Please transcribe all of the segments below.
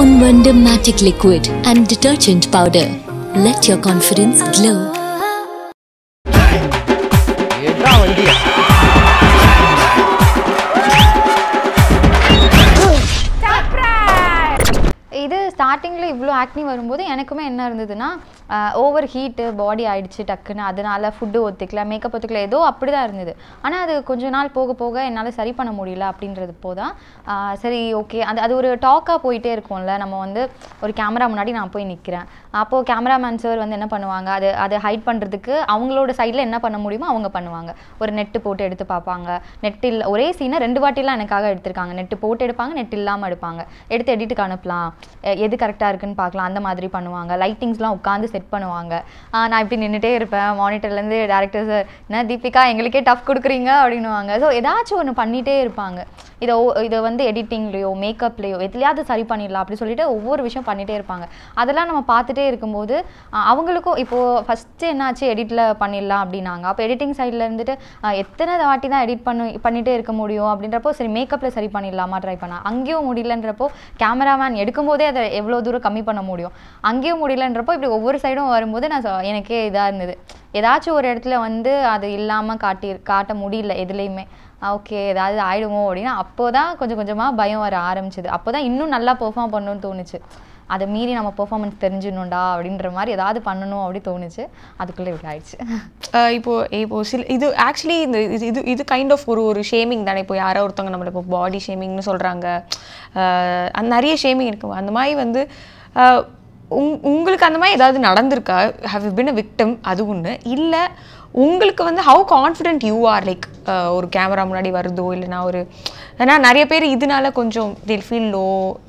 Ponvandam Matic Liquid and Detergent Powder. Let your confidence glow. எட்ரா வண்டியா இது ஸ்டார்டிங்கில் இவ்வளோ ஆக்னி வரும்போது எனக்குமே என்ன இருந்ததுன்னா ஓவர் ஹீட்டு பாடி ஆயிடுச்சு டக்குன்னு அதனால ஃபுட்டு ஒத்துக்கல மேக்கப் ஒத்துக்கல ஏதோ அப்படி தான் இருந்தது ஆனால் அது கொஞ்ச நாள் போக போக என்னால் சரி பண்ண முடியல அப்படின்றது போதான் ஆஹ் சரி ஓகே அது அது ஒரு டாக்காக போயிட்டே இருக்கும்ல நம்ம வந்து ஒரு கேமரா முன்னாடி நான் போய் நிற்கிறேன் அப்போது கேமராமேன் சார் வந்து என்ன பண்ணுவாங்க அது அதை ஹைட் பண்ணுறதுக்கு அவங்களோட சைடில் என்ன பண்ண முடியுமோ அவங்க பண்ணுவாங்க ஒரு நெட்டு போட்டு எடுத்து பார்ப்பாங்க நெட் இல்லை ஒரே சீனை ரெண்டு வாட்டிலாம் எனக்காக எடுத்திருக்காங்க நெட்டு போட்டு எடுப்பாங்க நெட் இல்லாமல் எடுப்பாங்க எடுத்து எடிட்டுக்கு அனுப்பலாம் எ- எது கரெக்டாக இருக்குன்னு பார்க்கலாம் அந்த மாதிரி பண்ணுவாங்க லைட்டிங்ஸ்லாம் உட்காந்து செட் பண்ணுவாங்க ஆஹ் நான் இப்படி நின்றுட்டே இருப்பேன் மானிட்டர்லேருந்து டேரக்டர் சார் என்ன தீபிகா எங்களுக்கே டஃப் கொடுக்குறீங்க அப்படின்னுவாங்க ஸோ ஏதாச்சும் ஒன்று பண்ணிகிட்டே இருப்பாங்க இதை ஓ- இதை வந்து எடிட்டிங்லேயோ மேக்கப்லேயோ எதுலையாவது சரி பண்ணிடலாம் அப்படி சொல்லிட்டு ஒவ்வொரு விஷயம் பண்ணிகிட்டே இருப்பாங்க அதெல்லாம் நம்ம பார்த்துட்டே இருக்கும்போது ஆஹ் அவங்களுக்கும் இப்போது ஃபஸ்ட்டு என்னாச்சு எடிட்டில் பண்ணிடலாம் அப்படின்னாங்க அப்போ எடிட்டிங் சைடில் இருந்துட்டு ஆஹ் எத்தனை வாட்டி தான் எடிட் பண்ணி பண்ணிகிட்டே இருக்க முடியும் அப்படின்றப்போ சரி மேக்கப்பில் சரி பண்ணிடலாமா ட்ரை பண்ண அங்கேயும் முடியலன்றப்போ கேமராமேன் எடுக்கும்போதே அதை எவ்வளோ தூரம் கம்மி பண்ண முடியும் அங்கேயும் முடியலன்றப்போ இப்படி ஒவ்வொரு சைடும் வரும்போது நான் சொ- எனக்கே இதாக இருந்தது ஏதாச்சும் ஒரு இடத்துல வந்து அது இல்லாமல் காட்டி காட்ட முடியல எதுலேயுமே ஓகே ஏதாவது ஆயிடுமோ அப்படின்னா அப்போ தான் கொஞ்சம் கொஞ்சமாக பயம் வர ஆரம்பிச்சது அப்போ தான் இன்னும் நல்லா பெர்ஃபார்ம் பண்ணணும்னு தோணுச்சு அதை மீறி நம்ம பெர்ஃபார்மன்ஸ் தெரிஞ்சிடணும்டா அப்படின்ற மாதிரி ஏதாவது பண்ணணும் அப்படி தோணுச்சு அதுக்குள்ளே இப்படி ஆயிடுச்சு அஹ் இப்போ இப்போ சில இது ஆக்சுவலி இந்த இது இது இது கைண்ட் ஆஃப் ஒரு ஒரு ஷேமிங் தானே இப்போ யாரோ ஒருத்தவங்க நம்மளை இப்போ பாடி ஷேமிங்னு சொல்கிறாங்க அந்த நிறைய ஷேமிங் இருக்கு அந்த மாதிரி வந்து அஹ், உங் உங்களுக்கு அந்த மாதிரி ஏதாவது நடந்திருக்கா ஹவ் பின் அ விக்டம் அது ஒன்று இல்லை உங்களுக்கு வந்து how confident you are like ஒரு கேமரா முன்னாடி வருதோ இல்லைனா ஒரு ஏன்னா நிறைய பேர் இதனால கொஞ்சம் தில் ஃபீல் லோ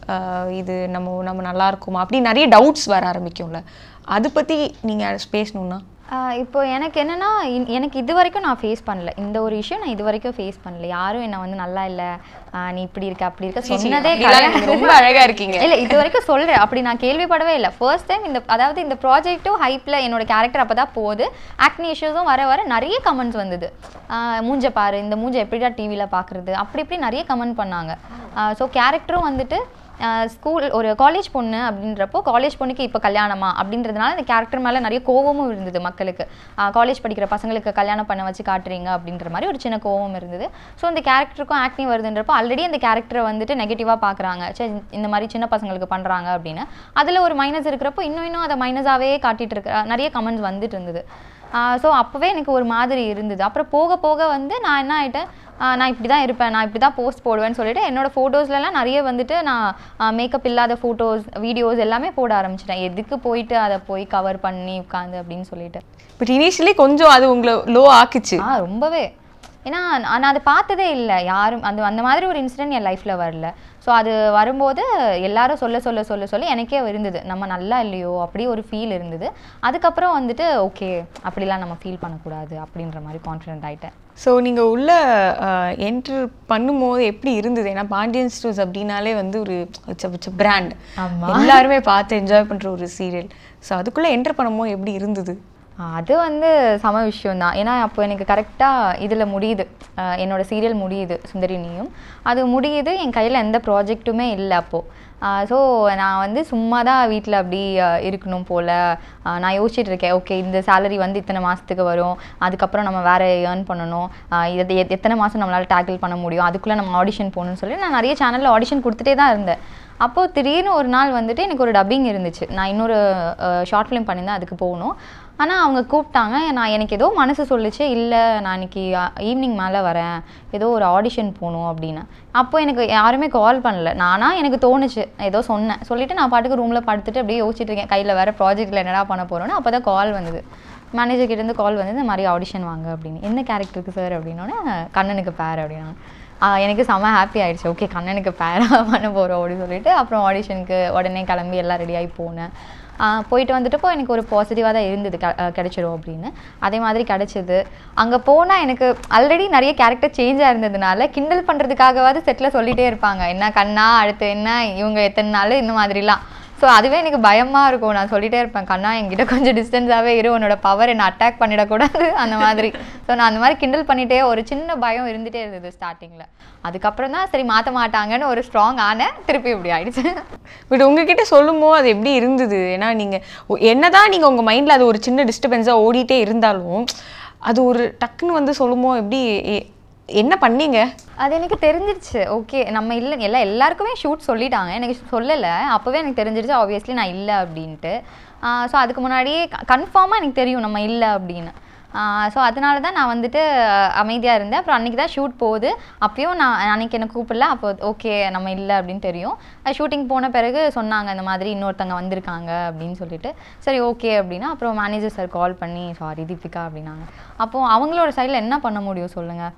இது நம்ம நம்ம நல்லா இருக்குமா அப்படி நிறைய டவுட்ஸ் வர ஆரம்பிக்கும்ல அதை பற்றி நீங்கள் பேசணுன்னா ஆஹ் இப்போ எனக்கு என்னன்னா இன்- எனக்கு இது வரைக்கும் நான் ஃபேஸ் பண்ணல இந்த ஒரு இஷ்யூ நான் இது வரைக்கும் ஃபேஸ் பண்ணல யாரும் என்ன வந்து நல்லா இல்லை நீ இப்படி இருக்க அப்படி இருக்க சொன்னதே அப்படிலாம் கிடையாது. நீங்க ரொம்ப அழகா இருக்கீங்க. இல்ல இது வரைக்கும் சொல்றேன் அப்படி நான் கேள்விப்படவே இல்லை ஃபர்ஸ்ட் டைம் இந்த அதாவது இந்த ப்ராஜெக்ட்டும் ஹைப்ல என்னோட கேரக்டர் அப்பதான் போகுது ஆக்னி இஷ்யூஸும் வர வர நிறைய கமெண்ட்ஸ் வந்தது ஆஹ் மூஞ்ச பாரு இந்த மூஞ்ச எப்படிடா டிவியில் பார்க்குறது அப்படி இப்படி நிறைய கமெண்ட் பண்ணாங்க ஸோ கேரக்டரும் வந்துட்டு ஸ்கூல் ஒரு காலேஜ் பொண்ணு அப்படின்றப்போ காலேஜ் பொண்ணுக்கு இப்போ கல்யாணமா அப்படின்றதுனால இந்த கேரக்டர் மேலே நிறைய கோவமும் இருந்தது மக்களுக்கு காலேஜ் படிக்கிற பசங்களுக்கு கல்யாணம் பண்ண வச்சு காட்டுறீங்க அப்படின்ற மாதிரி ஒரு சின்ன கோவம் இருந்தது ஸோ இந்த கேரக்டருக்கும் ஆக்டிங் வருதுன்றப்போ ஆல்ரெடி அந்த கேரக்டரை வந்துட்டு நெகட்டிவாக பார்க்குறாங்க சரி இந்த மாதிரி சின்ன பசங்களுக்கு பண்ணுறாங்க அப்படின்னு அதில் ஒரு மைனஸ் இருக்கிறப்போ இன்னும் இன்னும் அதை மைனஸாகவே காட்டிட்டு இருக்க நிறைய கமெண்ட்ஸ் வந்துட்டு இருந்தது ஸோ அப்போவே எனக்கு ஒரு மாதிரி இருந்தது அப்புறம் போக போக வந்து நான் என்ன ஆகிட்டேன் நான் இப்படி தான் இருப்பேன் நான் இப்படி தான் போஸ்ட் போடுவேன்னு சொல்லிட்டு என்னோட ஃபோட்டோஸ்லலாம் நிறைய வந்துட்டு நான் மேக்கப் இல்லாத ஃபோட்டோஸ் வீடியோஸ் எல்லாமே போட ஆரம்பிச்சிட்டேன் எதுக்கு போயிட்டு அதை போய் கவர் பண்ணி உட்காந்து அப்படின்னு சொல்லிட்டு பட் இனிஷியலி கொஞ்சம் அது உங்களை லோ ஆக்குச்சு ஆ ரொம்பவே ஏன்னா நான் நான் அதை பார்த்ததே இல்லை யாரும் அந்த அந்த மாதிரி ஒரு இன்சிடென்ட் என் லைஃப்பில் வரல ஸோ அது வரும்போது எல்லாரும் சொல்ல சொல்ல சொல்ல சொல்ல எனக்கே இருந்தது நம்ம நல்லா இல்லையோ அப்படி ஒரு ஃபீல் இருந்தது அதுக்கப்புறம் வந்துட்டு ஓகே அப்படிலாம் நம்ம ஃபீல் பண்ணக்கூடாது அப்படின்ற மாதிரி கான்ஃபிடென்ட் ஆயிட்டேன் ஸோ நீங்கள் உள்ள என்ட்ரு பண்ணும்போது எப்படி இருந்தது ஏன்னா பாண்டியன் ஸ்டோர்ஸ் அப்படின்னாலே வந்து ஒரு பிராண்ட் ஆமா. எல்லாருமே பார்த்து என்ஜாய் பண்ணுற ஒரு சீரியல் ஸோ அதுக்குள்ளே என்டர் பண்ணும்போது எப்படி இருந்தது அது வந்து சம விஷயம் தான் ஏன்னா அப்போ எனக்கு கரெக்டாக இதில் முடியுது அஹ் என்னோட சீரியல் முடியுது சுந்தரி நீயும் அது முடியுது என் கையில் எந்த ப்ராஜெக்ட்டுமே இல்லை அப்போது ஸோ நான் வந்து சும்மா தான் வீட்டில் அப்படி அஹ், இருக்கணும் போல் நான் யோசிச்சுட்டு இருக்கேன் ஓகே இந்த சேலரி வந்து இத்தனை மாதத்துக்கு வரும் அதுக்கப்புறம் நம்ம வேறு ஏர்ன் பண்ணணும் அஹ் இது எத்- எத்தனை மாதம் நம்மளால் டேக்கிள் பண்ண முடியும் அதுக்குள்ளே நம்ம ஆடிஷன் போகணும்னு சொல்லி நான் நிறைய சேனலில் ஆடிஷன் கொடுத்துட்டே தான் இருந்தேன் அப்போது திடீர்னு ஒரு நாள் வந்துட்டு எனக்கு ஒரு டப்பிங் இருந்துச்சு நான் இன்னொரு ஷார்ட் ஃபிலிம் பண்ணியிருந்தேன் அதுக்கு போகணும் ஆனால் அவங்க கூப்பிட்டாங்க நான் எனக்கு ஏதோ மனசு சொல்லுச்சு இல்லை நான் இன்னைக்கு ஈவினிங் மேலே வரேன் ஏதோ ஒரு ஆடிஷன் போகணும் அப்படின்னு அப்போ எனக்கு யாருமே கால் பண்ணல நானா எனக்கு தோணுச்சு ஏதோ சொன்னேன் சொல்லிட்டு நான் பாட்டுக்கு ரூமில் படுத்துட்டு அப்படியே யோசிச்சுட்டு இருக்கேன் கையில் வேறு ப்ராஜெக்ட்டில் என்னடா பண்ண போகிறோன்னு அப்போ தான் கால் வந்தது மேனேஜர் கிட்டேருந்து கால் வந்து இந்த மாதிரி ஆடிஷன் வாங்க அப்படின்னு என்ன கேரக்டருக்கு சார் அப்படின்னோடனே கண்ணனுக்கு பேர் அப்படின்னாங்க ஆஹ் எனக்கு செம்ம ஹாப்பி ஆயிடுச்சு ஓகே கண்ணனுக்கு பேராக பண்ண போகிறோம் அப்படின்னு சொல்லிட்டு அப்புறம் ஆடிஷனுக்கு உடனே கிளம்பி எல்லாம் ரெடியாகி போனேன் ஆஹ் போயிட்டு வந்துட்டுப்போ எனக்கு ஒரு பாசிட்டிவாக தான் இருந்தது க- ஆஹ் கிடைச்சிரும் அப்படின்னு அதே மாதிரி கிடைச்சிது அங்கே போனால் எனக்கு ஆல்ரெடி நிறைய கேரக்டர் சேஞ்சாக இருந்ததுனால கிண்டல் பண்ணுறதுக்காகவாவது செட்டில் சொல்லிட்டே இருப்பாங்க என்ன கண்ணா அடுத்து என்ன இவங்க எத்தனை நாள் இந்த மாதிரிலாம் ஸோ அதுவே எனக்கு பயமாக இருக்கும் நான் சொல்லிட்டே இருப்பேன் கண்ணா என்கிட்ட கொஞ்சம் டிஸ்டன்ஸாகவே இரு உன்னோட பவர் என்னை அட்டாக் பண்ணிடக்கூடாது அந்த மாதிரி ஸோ நான் அந்த மாதிரி கிண்டல் பண்ணிட்டே ஒரு சின்ன பயம் இருந்துகிட்டே இருந்தது ஸ்டார்டிங்கில் அதுக்கப்புறம் தான் சரி மாற்ற மாட்டாங்கன்னு ஒரு ஸ்ட்ராங் ஆனேன் திருப்பி இப்படி ஆயிடுச்சு பட் உங்ககிட்ட சொல்லும்போது அது எப்படி இருந்தது ஏன்னா நீங்க ஒ- என்னதான் நீங்க உங்க மைண்ட்ல அது ஒரு சின்ன டிஸ்டர்பன்ஸா ஓடிட்டே இருந்தாலும் அது ஒரு டக்குன்னு வந்து சொல்லும்போது எப்படி எ- என்ன பண்ணீங்க அது எனக்கு தெரிஞ்சிருச்சு ஓகே நம்ம இல்லை எல்லா எல்லாருக்குமே ஷூட் சொல்லிட்டாங்க எனக்கு சொல்லலை அப்போவே எனக்கு தெரிஞ்சிருச்சு ஆப்வியஸ்லி நான் இல்லை அப்படின்ட்டு ஸோ அதுக்கு முன்னாடியே கன்ஃபார்மாக எனக்கு தெரியும் நம்ம இல்லை அப்படின்னு ஸோ அதனால தான் நான் வந்துட்டு அமைதியாக இருந்தேன் அப்புறம் அன்றைக்கி தான் ஷூட் போகுது அப்பயும் நான் அன்றைக்கி எனக்கு கூப்பிடல அப்போ ஓகே நம்ம இல்லை அப்படின்னு தெரியும் ஷூட்டிங் போன பிறகு சொன்னாங்க இந்த மாதிரி இன்னொருத்தங்க வந்திருக்காங்க அப்படின்னு சொல்லிட்டு சரி ஓகே அப்படின்னா அப்புறம் மேனேஜர் சார் கால் பண்ணி சாரி தீபிகா அப்படின்னாங்க அப்போது அவங்களோட சைடில் என்ன பண்ண முடியும் சொல்லுங்கள்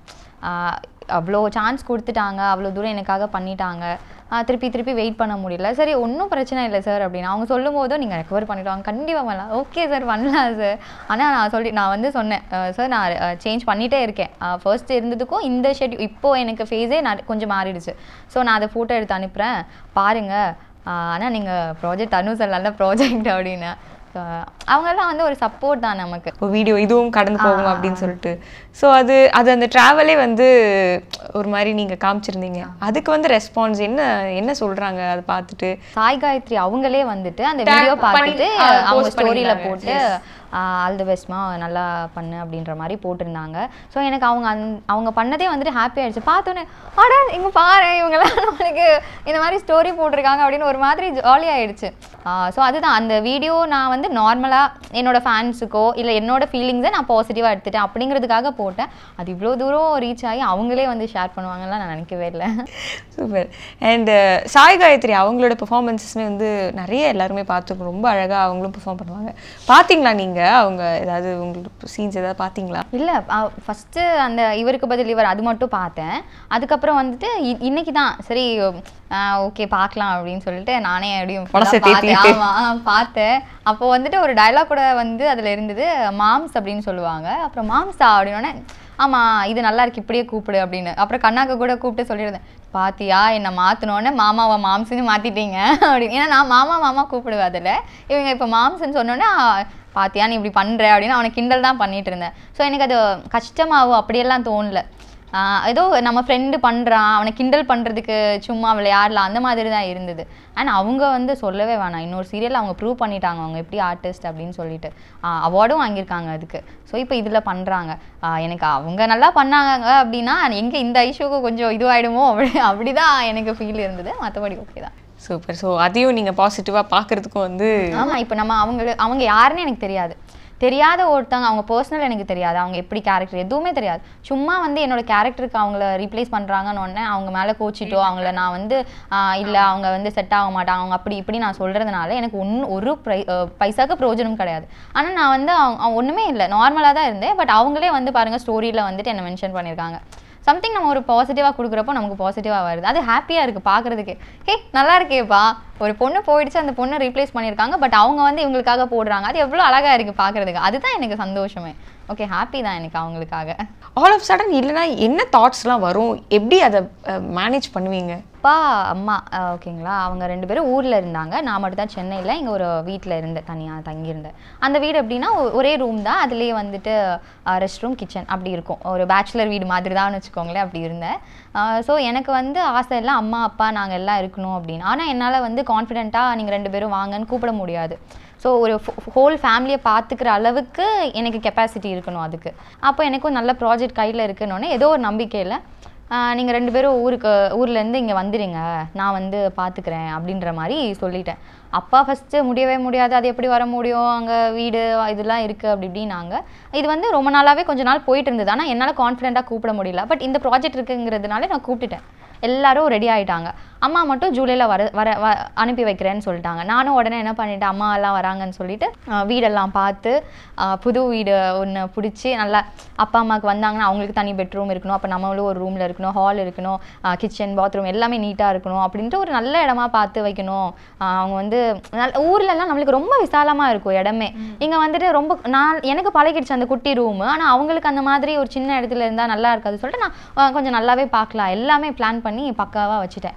அவ்வளோ சான்ஸ் கொடுத்துட்டாங்க அவ்வளோ தூரம் எனக்காக பண்ணிட்டாங்க ஆஹ் திருப்பி திருப்பி வெயிட் பண்ண முடியல சரி ஒன்றும் பிரச்சனை இல்லை சார் அப்படின்னு அவங்க சொல்லும் போதும் நீங்கள் ரெக்கவர் பண்ணிடுவாங்க கண்டிப்பாக பண்ணலாம் ஓகே சார் பண்ணலாம் சார் ஆனால் நான் சொல்லி நான் வந்து சொன்னேன் சார் நான் சேஞ்ச் பண்ணிகிட்டே இருக்கேன் ஃபர்ஸ்ட் இருந்ததுக்கும் இந்த ஷெட்யூல் இப்போது எனக்கு ஃபேஸே நான் கொஞ்சம் மாறிடுச்சு ஸோ நான் அதை ஃபோட்டோ எடுத்து அனுப்புகிறேன் பாருங்கள் ஆனால் நீங்கள் ப்ராஜெக்ட் அனு சார் நல்ல ப்ராஜெக்ட் அப்படின்னு So, அவங்கெல்லாம் வந்து ஒரு சப்போர்ட் தான் நமக்கு ஒரு வீடியோ இதுவும் கடந்து போகும் அப்படின்னு சொல்லிட்டு ஸோ அது அது அந்த ட்ராவலே வந்து ஒரு மாதிரி நீங்க காமிச்சிருந்தீங்க அதுக்கு வந்து ரெஸ்பான்ஸ் என்ன என்ன சொல்றாங்க அதை பார்த்துட்டு சாய் காயத்ரி அவங்களே வந்துட்டு அந்த Tag வீடியோ பண்ணி- பார்த்துட்டு ஆ, அவங்க post ஸ்டோரியில் பண்ணிருந்தாங்க. போட்டு ஆல் தி பெஸ்ட்மா நல்லா பண்ணு அப்படின்ற மாதிரி போட்டிருந்தாங்க ஸோ எனக்கு அவங்க அந் அவங்க பண்ணதே வந்துட்டு ஹாப்பி ஆயிடுச்சு பார்த்தோன்னே அடா இங்கே பாரு இவங்கெல்லாம் நம்மளுக்கு இந்த மாதிரி ஸ்டோரி போட்டிருக்காங்க அப்படின்னு ஒரு மாதிரி ஜாலி ஆயிடுச்சு ஸோ அதுதான் அந்த வீடியோ நான் வந்து நார்மலாக என்னோட ஃபேன்ஸுக்கோ இல்லை என்னோட ஃபீலிங்ஸை நான் பாசிட்டிவாக எடுத்துட்டேன் அப்படிங்கிறதுக்காக போட்டேன் அது இவ்வளோ தூரம் ரீச் ஆகி அவங்களே வந்து ஷேர் பண்ணுவாங்கலாம் நான் நினைக்கவே இல்லை சூப்பர் அண்ட் சாய் காயத்ரி அவங்களோட பெர்ஃபார்மன்ஸஸ்மே வந்து நிறைய எல்லாருமே பார்த்துருக்கோம் ரொம்ப அழகா அவங்களும் பெர்ஃபார்ம் பண்ணுவாங்க பார்த்தீங்களா நீங்க அவங்க ஏதாவது உங்களுக்கு சீன்ஸ் ஏதாவது பார்த்தீங்களா இல்லை ஃபஸ்ட்டு அந்த இவருக்கு பதில் இவர் அது மட்டும் பார்த்தேன் அதுக்கப்புறம் வந்துட்டு இ- இன்னைக்கு தான் சரி ஓகே பார்க்கலாம் அப்படின்னு சொல்லிட்டு நானே அப்படியும் full ஆ மனசை பார்த்தேன். தேத்திட்டு. ஆமா ஆ, பார்த்தேன் அப்போ வந்துட்டு ஒரு டயலாக் கூட வந்து அதில் இருந்தது மாம்ஸ் அப்படின்னு சொல்லுவாங்க அப்புறம் மாம்ஸா அப்படின்னோடனே ஆமாம் இது நல்லா இருக்கு இப்படியே கூப்பிடு அப்படின்னு அப்புறம் கண்ணாக்கு கூட கூப்பிட்டு சொல்லியிருந்தேன் பாத்தியா என்னை மாற்றினோடனே மாமாவை மாம்ஸ்னு மாற்றிட்டீங்க அப்படின்னு ஏன்னா நான் மாமா மாமா கூப்பிடுவேன் அதில் இவங்க இப்போ மாம்ஸ்ன்னு சொன்னோன்னே ஆ, பாத்தியா நீ இப்படி பண்ணுற அப்படின்னு அவனை கிண்டல் தான் பண்ணிட்டு இருந்தேன் ஸோ எனக்கு அது கஷ்டமாகும் அப்படியெல்லாம் தோணல ஆஹ் ஏதோ நம்ம ஃப்ரெண்டு பண்ணுறான் அவனை கிண்டல் பண்ணுறதுக்கு சும்மா விளையாடலாம் அந்த மாதிரி தான் இருந்தது அண்ட் அவங்க வந்து சொல்லவே வேணாம் இன்னொரு சீரியல் அவங்க ப்ரூவ் பண்ணிட்டாங்க அவங்க எப்படி ஆர்டிஸ்ட் அப்படின்னு சொல்லிட்டு அவார்டும் வாங்கியிருக்காங்க அதுக்கு ஸோ இப்போ இதில் பண்ணுறாங்க எனக்கு அவங்க நல்லா பண்ணாங்க அப்படின்னா எங்கே இந்த ஐஷோக்கு கொஞ்சம் இதுவாயிடுமோ அப்படி அப்படி தான் எனக்கு ஃபீல் இருந்தது மற்றபடி ஓகே தான் சூப்பர் ஸோ அதையும் நீங்க பாசிட்டிவா பார்க்கறதுக்கும் வந்து ஆமாம் இப்போ நம்ம அவங்க அவங்க யாருன்னு எனக்கு தெரியாது தெரியாத ஒருத்தவங்க அவங்க பர்சனல் எனக்கு தெரியாது அவங்க எப்படி கேரக்டர் எதுவுமே தெரியாது சும்மா வந்து என்னோட கேரக்டருக்கு அவங்கள ரீப்ளேஸ் பண்ணுறாங்கன்னு உடனே அவங்க மேலே கோச்சிட்டோ அவங்கள நான் வந்து இல்லை அவங்க வந்து செட் ஆக மாட்டாங்க அவங்க அப்படி இப்படி நான் சொல்கிறதுனால எனக்கு ஒன்றும் ஒரு ப்ரை அஹ் பைசாக்கு பிரயோஜனம் கிடையாது ஆனால் நான் வந்து அவங்க அவங்க ஒன்றுமே இல்லை நார்மலாக தான் இருந்தேன் பட் அவங்களே வந்து பாருங்கள் ஸ்டோரியில் வந்துட்டு என்ன மென்ஷன் பண்ணியிருக்காங்க சம்திங் நம்ம ஒரு பாசிட்டிவாக கொடுக்குறப்போ நமக்கு பாசிட்டிவாக வருது அது ஹாப்பியாக இருக்குது பார்க்குறதுக்கு ஹே நல்லா இருக்கேப்பா ஒரு பொண்ணு போயிடுச்சு அந்த பொண்ணை ரீப்ளேஸ் பண்ணியிருக்காங்க பட் அவங்க வந்து இவங்களுக்காக போடுறாங்க அது எவ்வளோ அழகாக இருக்குது பார்க்குறதுக்கு அதுதான் எனக்கு சந்தோஷமே ஓகே ஹாப்பி தான் எனக்கு அவங்களுக்காக ஆல் ஆஃப் சடன் இல்லைன்னா என்ன தாட்ஸ்லாம் வரும் எப்படி அதை மேனேஜ் பண்ணுவீங்க அப்பா அம்மா அஹ், ஓகேங்களா அவங்க ரெண்டு பேரும் ஊரில் இருந்தாங்க நான் மட்டும் தான் சென்னையில் இங்கே ஒரு வீட்டில் இருந்தேன் தனியாக தங்கியிருந்தேன் அந்த வீடு எப்படின்னா ஒ- ஒரே ரூம் தான் அதுலேயே வந்துட்டு ரெஸ்ட் ரூம் கிச்சன் அப்படி இருக்கும் ஒரு பேச்சுலர் வீடு மாதிரி தான் வச்சுக்கோங்களேன் அப்படி இருந்தேன் ஸோ எனக்கு வந்து ஆசை எல்லாம் அம்மா அப்பா நாங்கள் எல்லாம் இருக்கணும் அப்படின்னு ஆனால் என்னால் வந்து கான்ஃபிடென்ட்டாக நீங்கள் ரெண்டு பேரும் வாங்கன்னு கூப்பிட முடியாது ஸோ ஒரு ஹோல் ஃபேமிலியை பார்த்துக்கிற அளவுக்கு எனக்கு கெப்பாசிட்டி இருக்கணும் அதுக்கு அப்போ எனக்கும் நல்ல ப்ராஜெக்ட் கையில் இருக்குன்னொன்னே ஏதோ ஒரு நம்பிக்கையில் நீங்கள் ரெண்டு பேரும் ஊருக்கு ஊர்லேருந்து இங்கே வந்துடுங்க நான் வந்து பார்த்துக்கிறேன் அப்படின்ற மாதிரி சொல்லிட்டேன் அப்பா ஃபஸ்ட்டு முடியவே முடியாது அது எப்படி வர முடியும் அங்கே வீடு இதெல்லாம் இருக்குது அப்படி இப்படின்னாங்க இது வந்து ரொம்ப நாளாகவே கொஞ்ச நாள் போயிட்டு இருந்தது ஆனால் என்னால் கான்ஃபிடென்ட்டாக கூப்பிட முடியல பட் இந்த ப்ராஜெக்ட் இருக்குங்கிறதுனால நான் கூப்பிட்டுட்டேன் எல்லாரும் ரெடி ஆயிட்டாங்க அம்மா மட்டும் ஜூலையில் வர வர வ அனுப்பி வைக்கிறேன்னு சொல்லிட்டாங்க நானும் உடனே என்ன பண்ணிட்டேன் அம்மா எல்லாம் வராங்கன்னு சொல்லிட்டு ஆஹ் வீடெல்லாம் பார்த்து ஆஹ் புது வீடு ஒன்று பிடிச்சி நல்லா அப்பா அம்மாவுக்கு வந்தாங்கன்னா அவங்களுக்கு தனி பெட்ரூம் இருக்கணும் அப்போ நம்மளும் ஒரு ரூமில் இருக்கணும் ஹால் இருக்கணும் கிச்சன் பாத்ரூம் எல்லாமே நீட்டாக இருக்கணும் அப்படின்ட்டு ஒரு நல்ல இடமா பார்த்து வைக்கணும் ஆஹ் அவங்க வந்து நல்ல ஊர்லலாம் நம்மளுக்கு ரொம்ப விசாலமாக இருக்கும் இடமே இங்கே வந்துட்டு ரொம்ப நான் எனக்கு பழகிடுச்சு அந்த குட்டி ரூம் ஆனால் அவங்களுக்கு அந்த மாதிரி ஒரு சின்ன இடத்துல இருந்தால் நல்லா இருக்காது சொல்லிட்டு நான் ஆஹ் கொஞ்சம் நல்லாவே பார்க்கலாம் எல்லாமே பிளான் பண்ணி பக்காவாக வச்சுட்டேன்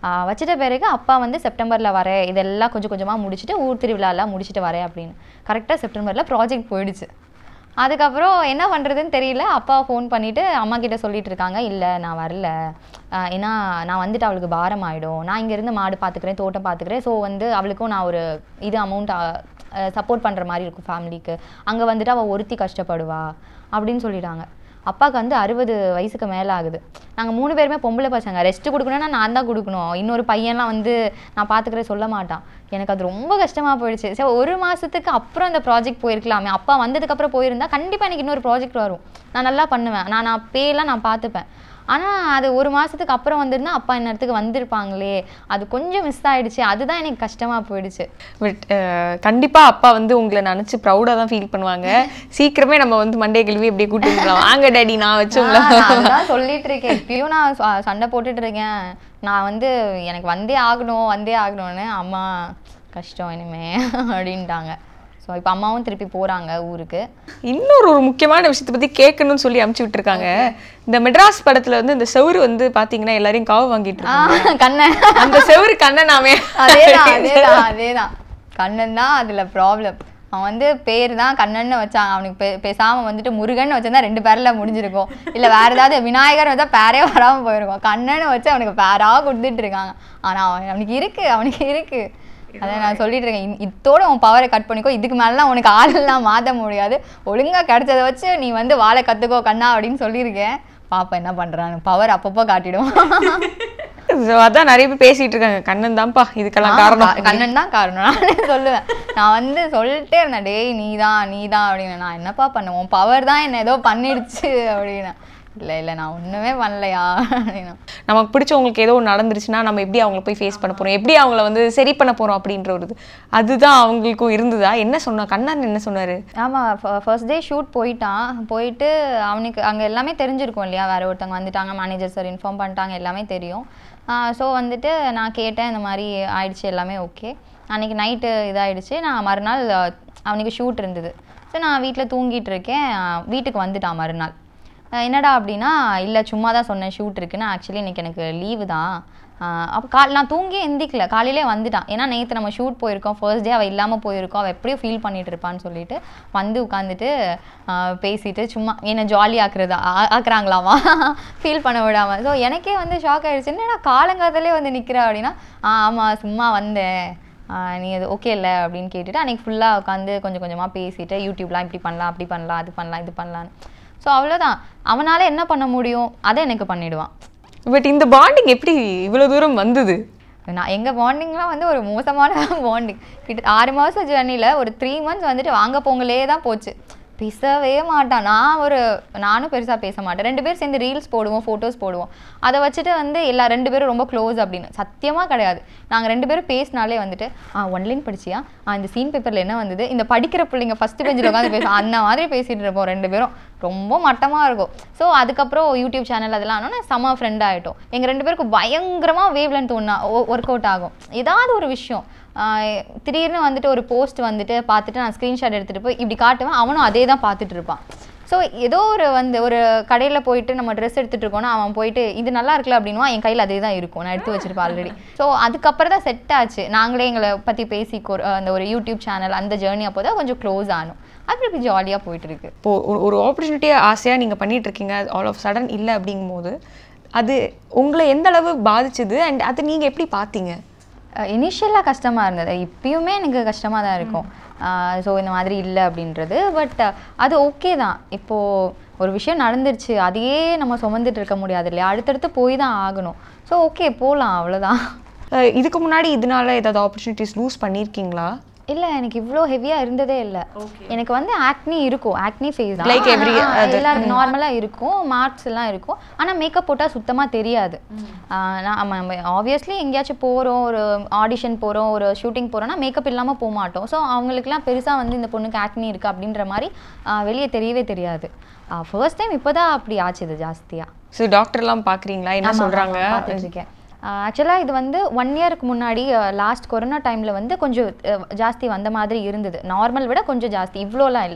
ஆஹ் வச்சிட்ட பிறகு அப்பா வந்து செப்டம்பரில் வரேன் இதெல்லாம் கொஞ்சம் கொஞ்சமாக முடிச்சுட்டு ஊர் திருவிழாலாம் முடிச்சுட்டு வரேன் அப்படின்னு கரெக்டாக செப்டம்பரில் ப்ராஜெக்ட் போயிடுச்சு அதுக்கப்புறம் என்ன பண்ணுறதுன்னு தெரியல அப்பா ஃபோன் பண்ணிவிட்டு அம்மா கிட்ட சொல்லிட்டு இருக்காங்க இல்லை நான் வரல ஆஹ் ஏன்னா நான் வந்துட்டு அவளுக்கு பாரம் ஆகிடும் நான் இங்கேருந்து மாடு பார்த்துக்கிறேன் தோட்டம் பார்த்துக்கிறேன் ஸோ வந்து அவளுக்கும் நான் ஒரு இது அமௌண்ட் சப்போர்ட் பண்ணுற மாதிரி இருக்கும் ஃபேமிலிக்கு அங்கே வந்துட்டு அவள் ஒருத்தி கஷ்டப்படுவா அப்படின்னு சொல்லிட்டாங்க அப்பாவுக்கு வந்து அறுபது வயசுக்கு மேலே ஆகுது நாங்கள் மூணு பேருமே பொம்பளை பசங்க ரெஸ்ட் கொடுக்கணும்னா நான் தான் கொடுக்கணும் இன்னொரு பையன்லாம் வந்து நான் பார்த்துக்கிறேன் சொல்ல மாட்டான் எனக்கு அது ரொம்ப கஷ்டமாக போயிடுச்சு சரி ஒரு மாதத்துக்கு அப்புறம் அந்த ப்ராஜெக்ட் போயிருக்கலாமே அப்பா வந்ததுக்கப்புறம் போயிருந்தா கண்டிப்பாக எனக்கு இன்னொரு ப்ராஜெக்ட் வரும் நான் நல்லா பண்ணுவேன் நான் நான் பேலாம் நான் பார்த்துப்பேன் ஆனால் அது ஒரு மாதத்துக்கு அப்புறம் வந்திருந்தா அப்பா இந்நேரத்துக்கு வந்திருப்பாங்களே அது கொஞ்சம் மிஸ் ஆயிடுச்சு அதுதான் எனக்கு கஷ்டமாக போயிடுச்சு பட் கண்டிப்பா அப்பா வந்து உங்களை நினைச்சு ப்ரௌடா தான் ஃபீல் பண்ணுவாங்க சீக்கிரமே நம்ம வந்து மண்டே கழுவி அப்படியே கூட்டி வந்துடலாம் வாங்க டேடி நான் வச்சு உங்களை ஆ, நான் அதுதான் சொல்லிட்டு இருக்கேன் இப்பயும் நான் ச- சண்டை போட்டுட்டு இருக்கேன் நான் வந்து எனக்கு வந்தே ஆகணும் வந்தே ஆகணும்னு அம்மா கஷ்டம் இனிமே அப்படின்ட்டாங்க ஸோ இப்போ அம்மாவும் திருப்பி போறாங்க ஊருக்கு இன்னொரு ஒரு முக்கியமான விஷயத்தை பத்தி கேட்கணும்னு சொல்லி அமுச்சு விட்டுருக்காங்க இந்த மெட்ராஸ் படத்துல வந்து இந்த செவுரு வந்து பாத்தீங்கன்னா எல்லாரையும் காவு வாங்கிட்டு ஆ, இருக்காங்க கண்ணன் அந்த செவுரு கண்ணனாமே அதேதான் அதேதான் அதேதான் கண்ணன் தான் அதுல ப்ராப்ளம் அவன் வந்து பேர் தான் கண்ணன்னு வச்சாங்க அவனுக்கு பே பேசாம வந்துட்டு முருகன் வச்சிருந்தா ரெண்டு பேர்ல முடிஞ்சிருக்கும் இல்ல வேற ஏதாவது விநாயகர் வச்சா பேரே வராம போயிருக்கும் கண்ணன்னு வச்சு அவனுக்கு பேரா கொடுத்துட்டு இருக்காங்க ஆனா அவன் அவனுக்கு இருக்கு அவனுக்கு இருக்கு அதை நான் சொல்லிட்டு இருக்கேன் இ- இத்தோட உன் பவரை கட் பண்ணிக்கோ இதுக்கு மேலாம் உனக்கு ஆளெல்லாம் மாத்த முடியாது ஒழுங்கா கிடைச்சதை வச்சு நீ வந்து வாழை கத்துக்கோ கண்ணா அப்படின்னு சொல்லியிருக்கேன் பாப்பா என்ன பண்றான்னு பவர் அப்பப்போ காட்டிடும் So, அதான் நிறைய பேர் பேசிட்டு இருக்காங்க கண்ணன் தான்ப்பா இதுக்கெல்லாம் ஆ, காரணம் கா- கண்ணன் தான் காரணம் நானே சொல்லுவேன் நான் வந்து சொல்லிட்டே இருந்தேன் டேய் நீ தான் நீ தான் அப்படின்னு நான் என்னப்பா பண்ணுவோம் பவர் தான் என்ன ஏதோ பண்ணிடுச்சு அப்படின்னு இல்லை இல்லை நான் ஒண்ணுமே பண்ணலையா அப்படின்னு நமக்கு பிடிச்சவங்களுக்கு ஏதோ ஒன்று நடந்துருச்சுன்னா நம்ம எப்படி அவங்கள போய் ஃபேஸ் பண்ண போறோம் எப்படி அவங்கள வந்து சரி பண்ண போறோம் அப்படின்ற ஒரு இது அதுதான் அவங்களுக்கும் இருந்ததா என்ன சொன்னா கண்ணன் என்ன சொன்னாரு ஆமாம் ஃபர்ஸ்ட் டே ஷூட் போயிட்டான் போயிட்டு அவனுக்கு அங்கே எல்லாமே தெரிஞ்சிருக்கும் இல்லையா வேற ஒருத்தவங்க வந்துட்டாங்க மேனேஜர் சார் இன்ஃபார்ம் பண்ணிட்டாங்க எல்லாமே தெரியும் ஸோ வந்துட்டு நான் கேட்டேன் இந்த மாதிரி ஆயிடுச்சு எல்லாமே ஓகே அன்னைக்கு நைட்டு இதாயிடுச்சு நான் மறுநாள் அஹ், அவனுக்கு ஷூட் இருந்தது ஸோ நான் வீட்டில் தூங்கிட்டு இருக்கேன் அஹ், வீட்டுக்கு வந்துட்டான் மறுநாள் அஹ் என்னடா அப்படின்னா இல்லை சும்மா தான் சொன்னேன் ஷூட் இருக்குன்னு ஆக்சுவலி இன்னைக்கு எனக்கு லீவு தான் அப்போ கால் நான் தூங்கி எந்திக்கல காலையிலே வந்துட்டான் ஏன்னா நேற்று நம்ம ஷூட் போயிருக்கோம் ஃபர்ஸ்ட் டே அவள் இல்லாமல் போயிருக்கோம் அவள் எப்படியும் ஃபீல் பண்ணிட்டு இருப்பான்னு சொல்லிட்டு வந்து உட்காந்துட்டு பேசிட்டு சும்மா என்னை ஜாலி ஆக்குறதா ஆ- ஆக்குறாங்களாமா ஃபீல் பண்ண விடாம ஸோ எனக்கே வந்து ஷாக் ஆயிடுச்சு என்னடா காலங்காலத்திலே வந்து நிற்கிற அப்படின்னா ஆ ஆமாம் சும்மா வந்தேன் ஆ, நீ அது ஓகே இல்லை அப்படின்னு கேட்டுட்டு அன்னைக்கு ஃபுல்லாக உட்காந்து கொஞ்சம் கொஞ்சமாக பேசிட்டு யூடியூப்லாம் இப்படி பண்ணலாம் அப்படி பண்ணலாம் அது பண்ணலாம் இது பண்ணலான்னு ஸோ அவ்வளோதான் அவனால என்ன பண்ண முடியும் அதை எனக்கு பண்ணிடுவான் பட் இந்த பாண்டிங் எப்படி இவ்வளவு தூரம் வந்தது நான் எங்கள் பாண்டிங்லாம் வந்து ஒரு மோசமான பாண்டிங் கிட்ட ஆறு மாதம் ஜேர்னியில் ஒரு த்ரீ மந்த்ஸ் வந்துட்டு வாங்க போங்களே தான் போச்சு பேசவே மாட்டான் நான் ஒரு நானும் பெருசாக பேச மாட்டேன் ரெண்டு பேரும் சேர்ந்து ரீல்ஸ் போடுவோம் ஃபோட்டோஸ் போடுவோம் அதை வச்சுட்டு வந்து எல்லா ரெண்டு பேரும் ரொம்ப க்ளோஸ் அப்படின்னு சத்தியமாக கிடையாது நாங்கள் ரெண்டு பேரும் பேசினாலே வந்துட்டு ஆ ஒன்லைன் படிச்சியா ஆ இந்த சீன் பேப்பரில் என்ன வந்தது இந்த படிக்கிற பிள்ளைங்க ஃபஸ்ட்டு பெஞ்சில் உட்காந்து பேசும் அந்த மாதிரி பேசிகிட்டு இருப்போம் ரெண்டு பேரும் ரொம்ப மட்டமாக இருக்கும் ஸோ அதுக்கப்புறம் யூடியூப் சேனல் அதெல்லாம் ஆனோன்னா செம்ம ஃப்ரெண்ட் ஆகிட்டோம் எங்கள் ரெண்டு பேருக்கும் பயங்கரமாக வேவ் லென்த் ஒன்றா ஒர்க் அவுட் ஆகும் ஏதாவது ஒரு விஷயம் ஆஹ் திடீர்னு வந்துட்டு ஒரு போஸ்ட் வந்துட்டு பார்த்துட்டு நான் ஸ்க்ரீன்ஷாட் எடுத்துகிட்டு போய் இப்படி காட்டுவேன் அவனும் அதே தான் பார்த்துட்டு இருப்பான் ஸோ ஏதோ ஒரு வந்து ஒரு கடையில் போயிட்டு நம்ம ட்ரெஸ் எடுத்துகிட்டு இருக்கோம்னா அவன் போயிட்டு இது நல்லா இருக்குல்ல அப்படின்னுவான் என் கையில் அதே தான் இருக்கும் நான் எடுத்து வச்சிருப்பேன் ஆல்ரெடி ஸோ அதுக்கப்புறம் தான் செட் ஆச்சு நாங்களே எங்களை பற்றி பேசி கொ- அந்த ஒரு யூடியூப் சேனல் அந்த ஜேர்னி அப்போ தான் கொஞ்சம் க்ளோஸ் ஆனோம் அப்படி இப்படி ஜாலியாக போயிட்டு இருக்கு இப்போ ஒரு ஒரு ஆப்பர்ச்சுனிட்டியை ஆசையாக நீங்கள் பண்ணிட்டு இருக்கீங்க ஆல் ஆஃப் சடன் இல்லை அப்படிங்கும்போது அது உங்களை எந்த அளவு பாதிச்சுது அண்ட் அது நீங்கள் எப்படி பார்த்தீங்க இனிஷியலாக கஷ்டமாக இருந்தது இப்பயுமே எனக்கு கஷ்டமாக தான் இருக்கும் ஸோ இந்த மாதிரி இல்லை அப்படின்றது பட் அது ஓகே தான் இப்போது ஒரு விஷயம் நடந்துருச்சு அதையே நம்ம சுமந்துட்டு இருக்க முடியாது இல்லையா அடுத்தடுத்து போய் தான் ஆகணும் ஸோ ஓகே போகலாம் அவ்வளோதான் அஹ் இதுக்கு முன்னாடி இதனால ஏதாவது ஆப்பர்ச்சுனிட்டிஸ் லூஸ் பண்ணியிருக்கீங்களா இல்லை எனக்கு இவ்வளோ ஹெவியாக இருந்ததே இல்லை எனக்கு வந்து ஆக்னி இருக்கும் ஆக்னி ஃபேஸ் தான் Like every ஆனா, other- எல்லாருக்கும் நார்மலாக இருக்கும் மார்க்ஸ் எல்லாம் இருக்கும் ஆனால் மேக்கப் போட்டால் சுத்தமாக தெரியாது ஆஹ் நான் ஆப்வியஸ்லி எங்கேயாச்சும் போகிறோம் ஒரு ஆடிஷன் போகிறோம் ஒரு ஷூட்டிங் போகிறோம்னா மேக்கப் இல்லாமல் போக மாட்டோம் ஸோ அவங்களுக்குலாம் பெருசாக வந்து இந்த பொண்ணுக்கு ஆக்னி இருக்குது அப்படின்ற மாதிரி வெளியே தெரியவே தெரியாது ஃபர்ஸ்ட் டைம் இப்போ தான் அப்படி ஆச்சுது ஜாஸ்தியாக ஸோ டாக்டர்லாம் பார்க்குறீங்களா என்ன சொல்கிறாங்க இருக்கேன் ஆக்சுவலாக இது வந்து ஒன் இயருக்கு முன்னாடி லாஸ்ட் கொரோனா டைமில் வந்து கொஞ்சம் அஹ், ஜாஸ்தி வந்த மாதிரி இருந்தது நார்மல் விட கொஞ்சம் ஜாஸ்தி இவ்வளோலாம் இல்லை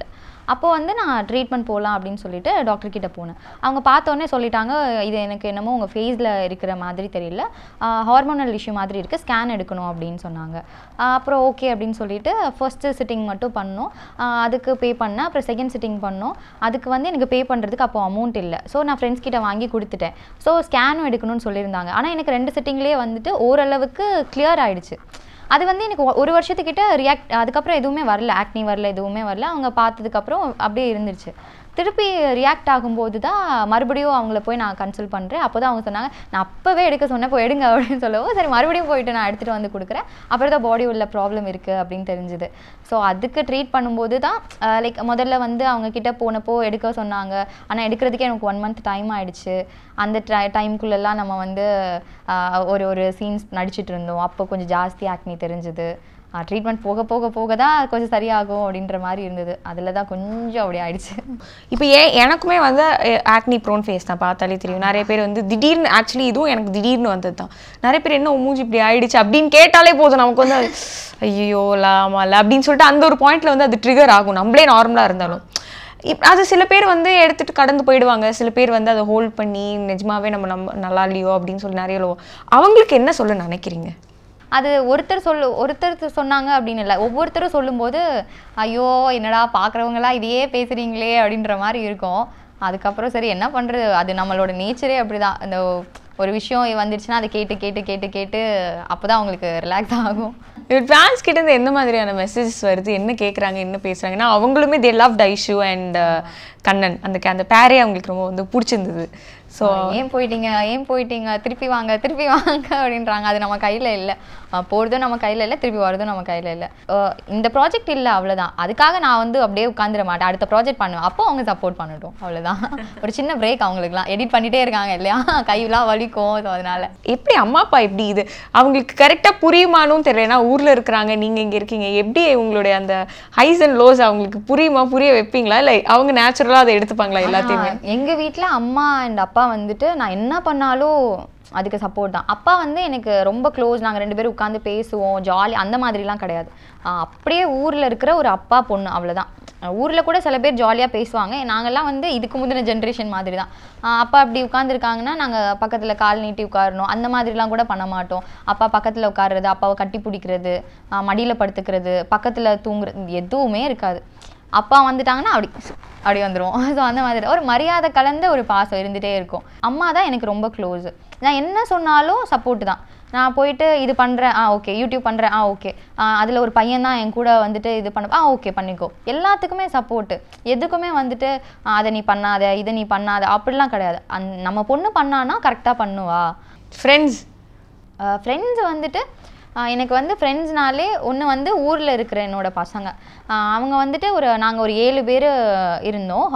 அப்போ வந்து நான் ட்ரீட்மெண்ட் போகலாம் அப்படின்னு சொல்லிட்டு டாக்டர் கிட்ட போனேன் அவங்க பார்த்தோன்னே சொல்லிட்டாங்க இது எனக்கு என்னமோ உங்கள் ஃபேஸில் இருக்கிற மாதிரி தெரியல ஹார்மோனல் இஷ்யூ மாதிரி இருக்குது ஸ்கேன் எடுக்கணும் அப்படின்னு சொன்னாங்க ஆஹ் அப்புறம் ஓகே அப்படின்னு சொல்லிட்டு ஃபர்ஸ்ட்டு சிட்டிங் மட்டும் பண்ணோம் ஆஹ் அதுக்கு பே பண்ணேன் அப்புறம் செகண்ட் சிட்டிங் பண்ணோம் அதுக்கு வந்து எனக்கு பே பண்ணுறதுக்கு அப்போ அமௌண்ட் இல்லை ஸோ நான் ஃப்ரெண்ட்ஸ் கிட்ட வாங்கி கொடுத்துட்டேன் ஸோ ஸ்கேனும் எடுக்கணும்னு சொல்லியிருந்தாங்க ஆனால் எனக்கு ரெண்டு சிட்டிங்லேயே வந்துட்டு ஓரளவுக்கு கிளியர் ஆயிடுச்சு அது வந்து எனக்கு ஒ- ஒரு வருஷத்துக்கிட்ட ரியாக்ட் அதுக்கப்புறம் எதுவுமே வரல ஆக்னி வரல எதுவுமே வரல அவங்க பார்த்ததுக்கப்புறம் அப்படியே இருந்துருச்சு திருப்பி ரியாக்ட் ஆகும்போது தான் மறுபடியும் அவங்கள போய் நான் கன்சல்ட் பண்ணுறேன் அப்போ தான் அவங்க சொன்னாங்க நான் அப்போவே எடுக்க சொன்னேன் போய் எடுங்க அப்படின்னு சொல்லவும் சரி மறுபடியும் போயிட்டு நான் எடுத்துகிட்டு வந்து கொடுக்குறேன் அப்புறம் தான் பாடி உள்ள ப்ராப்ளம் இருக்குது அப்படின்னு தெரிஞ்சுது ஸோ அதுக்கு ட்ரீட் பண்ணும்போது தான் லைக் முதல்ல வந்து அவங்க கிட்ட போனப்போ எடுக்க சொன்னாங்க ஆனால் எடுக்கிறதுக்கே எனக்கு ஒன் மந்த் டைம் ஆயிடுச்சு அந்த டைம்குள்ளெல்லாம் நம்ம வந்து ஆஹ் ஒரு ஒரு சீன்ஸ் நடிச்சிட்டு இருந்தோம் அப்போ கொஞ்சம் ஜாஸ்தி ஆக்னி தெரிஞ்சுது ட்ரீட்மெண்ட் போக போக போக தான் கொஞ்சம் சரியாகும் அப்படின்ற மாதிரி இருந்தது அதில் தான் கொஞ்சம் அப்படி ஆயிடுச்சு இப்போ ஏன் எனக்குமே வந்து ஆக்னி ப்ரோன் ஃபேஸ் தான் பார்த்தாலே தெரியும் நிறைய பேர் வந்து திடீர்னு ஆக்சுவலி இதுவும் எனக்கு திடீர்னு வந்தது தான் நிறைய பேர் என்ன உன் மூஞ்சி இப்படி ஆயிடுச்சு அப்படின்னு கேட்டாலே போதும் நமக்கு வந்து அது, ஐயோ ஆமாம்ல அப்படின்னு சொல்லிட்டு அந்த ஒரு பாயிண்ட்ல வந்து அது ட்ரிகர் ஆகும் நம்மளே நார்மலாக இருந்தாலும் இப் அது சில பேர் வந்து எடுத்துட்டு கடந்து போயிடுவாங்க சில பேர் வந்து அதை ஹோல்ட் பண்ணி நிஜமாவே நம்ம நம்ம நல்லா இல்லையோ அப்படின்னு சொல்லி நிறைய லோ அவங்களுக்கு என்ன சொல்ல நினைக்கிறீங்க அது ஒருத்தர் சொல்லு ஒருத்தர் சொன்னாங்க அப்படின்னு இல்லை ஒவ்வொருத்தரும் சொல்லும்போது ஐயோ என்னடா பார்க்குறவங்களாம் இதையே பேசுகிறீங்களே அப்படின்ற மாதிரி இருக்கும் அதுக்கப்புறம் சரி என்ன பண்ணுறது அது நம்மளோட நேச்சரே அப்படிதான் அந்த ஒரு விஷயம் வந்துடுச்சுன்னா அதை கேட்டு கேட்டு கேட்டு கேட்டு அப்போ தான் அவங்களுக்கு ரிலாக்ஸ் ஆகும் ஃபேன்ஸ் கிட்ட இருந்து எந்த மாதிரியான மெசேஜஸ் வருது என்ன கேட்குறாங்க என்ன பேசுறாங்கன்னா அவங்களுமே தே லவ் டைஷு அண்ட் கண்ணன் அந்த அந்த பேரே அவங்களுக்கு ரொம்ப வந்து பிடிச்சிருந்தது ஸோ ஏன் போயிட்டீங்க ஏன் போயிட்டீங்க திருப்பி வாங்க திருப்பி வாங்க அப்படின்றாங்க அது நம்ம கையில் இல்லை போகிறதும் நம்ம கையில் இல்லை திருப்பி வரதும் நம்ம கையில் இல்லை அஹ் இந்த ப்ராஜெக்ட் இல்லை அவ்வளோதான் அதுக்காக நான் வந்து அப்படியே உட்காந்துட மாட்டேன் அடுத்த ப்ராஜெக்ட் பண்ணுவேன் அப்போ அவங்க சப்போர்ட் பண்ணட்டும் அவ்வளோதான் ஒரு சின்ன பிரேக் அவங்களுக்குலாம் எடிட் பண்ணிட்டே இருக்காங்க இல்லையா கையெல்லாம் வலிக்கும் ஸோ அதனால எப்படி அம்மா அப்பா எப்படி இது அவங்களுக்கு கரெக்டாக புரியுமானும் தெரியல ஏன்னா ஊரில் இருக்கிறாங்க நீங்கள் இங்கே இருக்கீங்க எப்படி உங்களுடைய அந்த ஹைஸ் அண்ட் லோஸ் அவங்களுக்கு புரியுமா புரிய வைப்பீங்களா இல்லை அவங்க நேச்சுரலாக அதை எடுத்துப்பாங்களா எல்லாத்தையுமே ஆனா, எங்க வீட்ல அம்மா அண்ட் அப்பா வந்துட்டு நான் என்ன பண்ணாலும் அதுக்கு சப்போர்ட் தான் அப்பா வந்து எனக்கு ரொம்ப க்ளோஸ் நாங்கள் ரெண்டு பேரும் உட்காந்து பேசுவோம் ஜாலி அந்த மாதிரிலாம் கிடையாது ஆஹ் அப்படியே ஊரில் இருக்கிற ஒரு அப்பா பொண்ணு அவ்வளோதான் ஊரில் கூட சில பேர் ஜாலியாக பேசுவாங்க நாங்கெல்லாம் வந்து இதுக்கு முந்தின ஜென்ரேஷன் மாதிரி தான் ஆஹ் அப்பா அப்படி உட்காந்துருக்காங்கன்னா நாங்கள் பக்கத்தில் கால் நீட்டி உட்காரணும் அந்த மாதிரிலாம் கூட பண்ண மாட்டோம் அப்பா பக்கத்தில் உட்காருறது அப்பாவை கட்டி பிடிக்கிறது மடியில் படுத்துக்கிறது பக்கத்தில் தூங்குறது எதுவுமே இருக்காது அப்பா வந்துட்டாங்கன்னா அப்படி அப்படி வந்துருவோம் ஸோ அந்த மாதிரி ஒரு மரியாதை கலந்த ஒரு பாசம் இருந்துகிட்டே இருக்கும் அம்மா தான் எனக்கு ரொம்ப க்ளோஸ் நான் என்ன சொன்னாலும் சப்போர்ட் தான் நான் போயிட்டு இது பண்ணுறேன் ஆ ஓகே யூடியூப் பண்ணுறேன் ஆ ஓகே அதில் ஒரு பையன் தான் என் கூட வந்துட்டு இது பண்ண ஆ ஓகே பண்ணிக்கோ எல்லாத்துக்குமே சப்போர்ட்டு எதுக்குமே வந்துட்டு ஆ, அதை நீ பண்ணாத இதை நீ பண்ணாத அப்படிலாம் கிடையாது அந் நம்ம பொண்ணு பண்ணானா கரெக்டாக பண்ணுவா ஃப்ரெண்ட்ஸ் ஃப்ரெண்ட்ஸ் வந்துட்டு ஆஹ் எனக்கு வந்து ஃப்ரெண்ட்ஸ்னாலே ஒன்று வந்து ஊரில் இருக்கிற என்னோட பசங்க ஆஹ் அவங்க வந்துட்டு ஒரு நாங்கள் ஒரு ஏழு பேர் இருந்தோம்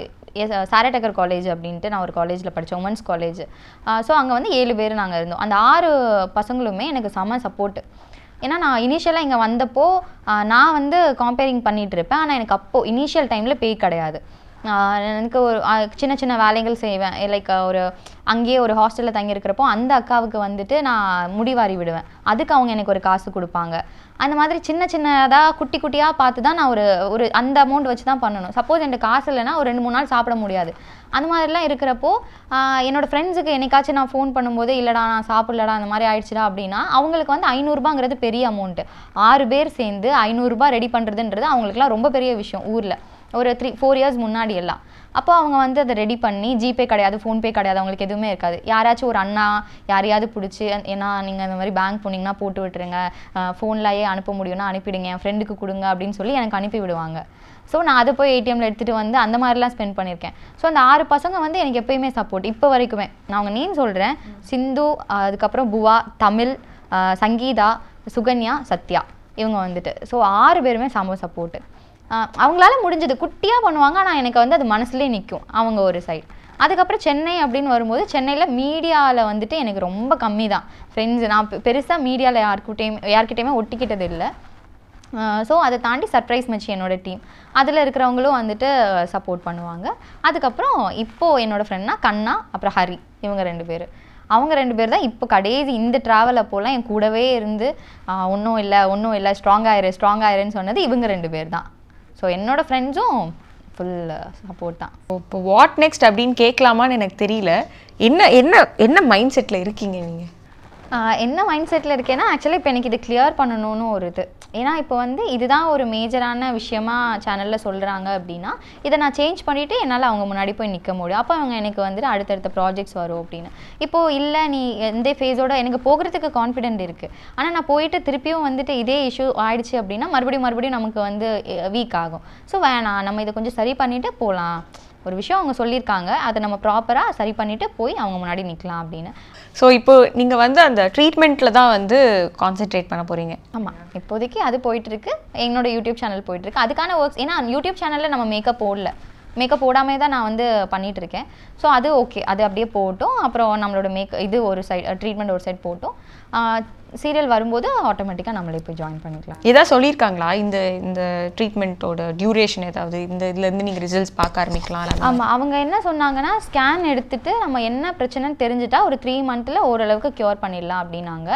சாரடக்கர் காலேஜ் அப்படின்ட்டு நான் ஒரு காலேஜில் படித்தேன் உமன்ஸ் காலேஜ் ஸோ அங்கே வந்து ஏழு பேர் நாங்கள் இருந்தோம் அந்த ஆறு பசங்களுமே எனக்கு செம சப்போர்ட்டு ஏன்னா நான் இனிஷியலாக இங்கே வந்தப்போ ஆஹ் நான் வந்து காம்பேரிங் பண்ணிட்டு இருப்பேன் ஆனால் எனக்கு அப்போது இனிஷியல் டைமில் பேய் கிடையாது ஆஹ் எனக்கு ஒரு ஆஹ் சின்ன சின்ன வேலைகள் செய்வேன் லைக் ஒரு அங்கேயே ஒரு ஹாஸ்டலில் தங்கி இருக்கிறப்போ அந்த அக்காவுக்கு வந்துட்டு நான் முடிவாரி விடுவேன் அதுக்கு அவங்க எனக்கு ஒரு காசு கொடுப்பாங்க அந்த மாதிரி சின்ன சின்னதாக குட்டி குட்டியாக பார்த்து தான் நான் ஒரு ஒரு அந்த அமௌண்ட் வச்சு தான் பண்ணணும் சப்போஸ் என்கிட்ட காசு இல்லைன்னா ஒரு ரெண்டு மூணு நாள் சாப்பிட முடியாது அந்த மாதிரிலாம் இருக்கிறப்போ ஆஹ் என்னோட ஃப்ரெண்ட்ஸுக்கு என்னைக்காச்சும் நான் ஃபோன் பண்ணும்போது இல்லைடா நான் சாப்பிடலடா அந்த மாதிரி ஆயிடுச்சுடா அப்படின்னா அவங்களுக்கு வந்து ஐநூறுரூபாங்கிறது பெரிய அமௌண்ட்டு ஆறு பேர் சேர்ந்து ஐநூறுரூபா ரெடி பண்ணுறதுன்றது அவங்களுக்குலாம் ரொம்ப பெரிய விஷயம் ஊரில் ஒரு த்ரீ ஃபோர் இயர்ஸ் முன்னாடி எல்லாம் அப்போ அவங்க வந்து அதை ரெடி பண்ணி ஜிபே கிடையாது ஃபோன்பே கிடையாது அவங்களுக்கு எதுவுமே இருக்காது யாராச்சும் ஒரு அண்ணா யாரையாவது பிடிச்சி ஏன்னா நீங்கள் இந்த மாதிரி பேங்க் போனீங்கன்னா போட்டு விட்டுருங்க ஃபோன்லேயே அனுப்ப முடியும்னா அனுப்பிடுங்க என் ஃப்ரெண்டுக்கு கொடுங்க அப்படின்னு சொல்லி எனக்கு அனுப்பி விடுவாங்க ஸோ நான் அதை போய் ஏடிஎம்ல எடுத்துகிட்டு வந்து அந்த மாதிரிலாம் ஸ்பெண்ட் பண்ணியிருக்கேன் ஸோ அந்த ஆறு பசங்க வந்து எனக்கு எப்பயுமே சப்போர்ட் இப்போ வரைக்குமே நான் அவங்க நேம் சொல்கிறேன் சிந்து அதுக்கப்புறம் புவா தமிழ் ஆஹ் சங்கீதா சுகன்யா சத்யா இவங்க வந்துட்டு ஸோ ஆறு பேருமே செம சப்போர்ட்டு அவங்களால முடிஞ்சது குட்டியாக பண்ணுவாங்க ஆனால் எனக்கு வந்து அது மனசுலேயே நிற்கும் அவங்க ஒரு சைடு அதுக்கப்புறம் சென்னை அப்படின்னு வரும்போது சென்னையில் மீடியாவில் வந்துட்டு எனக்கு ரொம்ப கம்மி தான் ஃப்ரெண்ட்ஸ் நான் பெருசாக மீடியாவில் யாருக்கிட்டையுமே யார்கிட்டயுமே ஒட்டிக்கிட்டது இல்லை ஸோ அதை தாண்டி சர்ப்ரைஸ் மச்சி என்னோட டீம் அதில் இருக்கிறவங்களும் வந்துட்டு சப்போர்ட் பண்ணுவாங்க அதுக்கப்புறம் இப்போது என்னோட ஃப்ரெண்ட்னா கண்ணா அப்புறம் ஹரி இவங்க ரெண்டு பேர் அவங்க ரெண்டு பேர் தான் இப்போ கடைசி இந்த ட்ராவல் அப்போலாம் என் கூடவே இருந்து ஒன்றும் இல்லை ஒன்றும் இல்லை ஸ்ட்ராங் ஆயிரு ஸ்ட்ராங் ஆயிருன்னு சொன்னது இவங்க ரெண்டு பேர் தான் ஸோ என்னோட ஃப்ரெண்ட்ஸும் ஃபுல் சப்போர்ட் தான் இப்போ வாட் நெக்ஸ்ட் அப்படின்னு கேட்கலாமான்னு எனக்கு தெரியல என்ன என்ன என்ன மைண்ட் செட்டில் இருக்கீங்க நீங்கள் ஆஹ் என்ன மைண்ட் செட்டில் இருக்கேன்னா ஆக்சுவலாக இப்போ எனக்கு இது கிளியர் பண்ணணும்னு ஒரு இது ஏன்னா இப்போ வந்து இதுதான் ஒரு மேஜரான விஷயமா சேனலில் சொல்கிறாங்க அப்படின்னா இதை நான் சேஞ்ச் பண்ணிவிட்டு என்னால் அவங்க முன்னாடி போய் நிற்க முடியும் அப்போ அவங்க எனக்கு வந்துட்டு அடுத்தடுத்த ப்ராஜெக்ட்ஸ் வரும் அப்படின்னு இப்போது இல்லை நீ எந்த ஃபேஸோட எனக்கு போகிறதுக்கு கான்ஃபிடென்ட் இருக்குது ஆனால் நான் போயிட்டு திருப்பியும் வந்துட்டு இதே இஷ்யூ ஆயிடுச்சு அப்படின்னா மறுபடியும் மறுபடியும் நமக்கு வந்து வீக் ஆகும் ஸோ வேணாம் நம்ம இதை கொஞ்சம் சரி பண்ணிவிட்டு போகலாம் ஒரு விஷயம் அவங்க சொல்லியிருக்காங்க அதை நம்ம ப்ராப்பராக சரி பண்ணிவிட்டு போய் அவங்க முன்னாடி நிற்கலாம் அப்படின்னு ஸோ இப்போ நீங்கள் வந்து அந்த ட்ரீட்மெண்ட்டில் தான் வந்து கான்சென்ட்ரேட் பண்ண போகிறீங்க ஆமாம் இப்போதைக்கு அது போயிட்டு இருக்கு என்னோட யூடியூப் சேனல் போயிட்டு இருக்கு அதுக்கான ஒர்க்ஸ் ஏன்னா யூடியூப் சேனலில் நம்ம மேக்கப் போடல மேக்கப் போடாமே தான் நான் வந்து பண்ணிட்டு இருக்கேன் ஸோ அது ஓகே அது அப்படியே போட்டும் அப்புறம் நம்மளோட மேக் இது ஒரு சைட் ட்ரீட்மெண்ட் ஒரு சைட் போட்டும் சீரியல் வரும்போது ஆட்டோமேட்டிக்காக நம்மளே போய் ஜாயின் பண்ணிக்கலாம் ஏதாவது சொல்லியிருக்காங்களா இந்த இந்த ட்ரீட்மெண்ட்டோட டியூரேஷன் ஏதாவது இந்த இதுலேருந்து நீங்கள் ரிசல்ட்ஸ் பார்க்க ஆரம்பிக்கலாம் இல்ல ஆமாம் அவங்க என்ன சொன்னாங்கன்னா ஸ்கேன் எடுத்துட்டு நம்ம என்ன பிரச்சனைன்னு தெரிஞ்சுட்டா ஒரு த்ரீ மந்த்தில் ஓரளவுக்கு க்யூர் பண்ணிடலாம் அப்படின்னாங்க